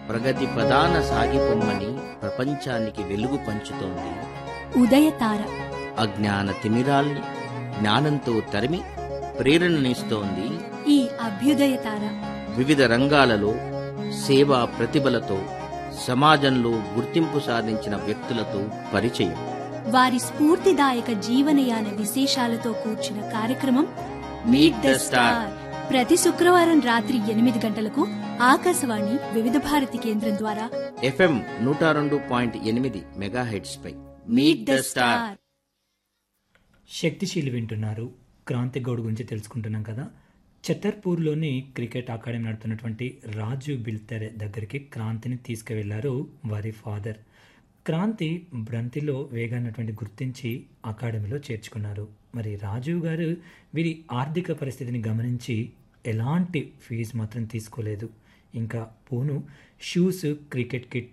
ప్రగతి ప్రధాన సాగిపొమ్మని ప్రపంచానికి వెలుగు పంచుతోంది ఉదయతార అజ్ఞాన తిమిరాల్ని జ్ఞానంతో తరిమి ప్రేరణనిస్తోంది ఈ అభ్యుదయతార వివిధ రంగాలలో సేవా ప్రతిభలతో సమాజంలో గుర్తింపు సాధించిన వ్యక్తులతో పరిచయం వారి స్ఫూర్తిదాయక జీవనయాన విశేషాలతో కూర్చిన కార్యక్రమం Meet the Star. ప్రతి శుక్రవారం రాత్రి ఎనిమిది గంటలకు ఆకాశవాణి వివిధ భారతి కేంద్రం ద్వారా ఎఫ్ఎం నూట రెండు పాయింట్ ఎనిమిది మెగాహెడ్స్ పై మీట్ ద స్టార్ శక్తిశీలి వింటున్నారు క్రాంతి గౌడ్ గురించి తెలుసుకుంటున్నాం కదా ఛతర్పూర్లోని క్రికెట్ అకాడమీ నడుపుతున్నటువంటి రాజు బిల్తెరె దగ్గరికి క్రాంతిని తీసుకువెళ్లారు వారి ఫాదర్ క్రాంతి బ్రంతిలో వేగాన్నటువంటి గుర్తించి అకాడమీలో చేర్చుకున్నారు మరి రాజీవ్ గారు వీరి ఆర్థిక పరిస్థితిని గమనించి ఎలాంటి ఫీజు మాత్రం తీసుకోలేదు ఇంకా పోను షూస్ క్రికెట్ కిట్